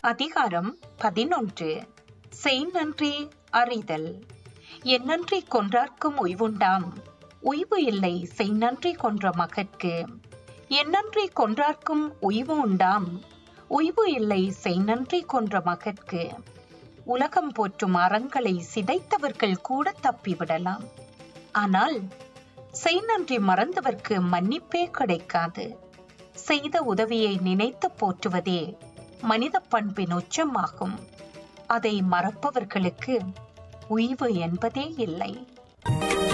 அதிகாரம் பதினொன்று செய் நன்றி அறிதல் என் நன்றி கொன்றார்க்கும் உய்வுண்டாம் உய்வு இல்லை செய் நன்றி கொன்ற மகற்கு என் நன்றி கொன்றார்க்கும் உய்வு உண்டாம் உய்வு இல்லை செய் நன்றி கொன்ற மகற்கு உலகம் போற்றும் அறங்களை சிதைத்தவர்கள் கூட தப்பிவிடலாம் ஆனால் செய் நன்றி மறந்தவர்க்கு மன்னிப்பே கிடைக்காது செய்த உதவியை நினைத்து போற்றுவதே மனித பண்பின் உச்சமாகும் அதை மறப்பவர்களுக்கு உய்வு என்பதே இல்லை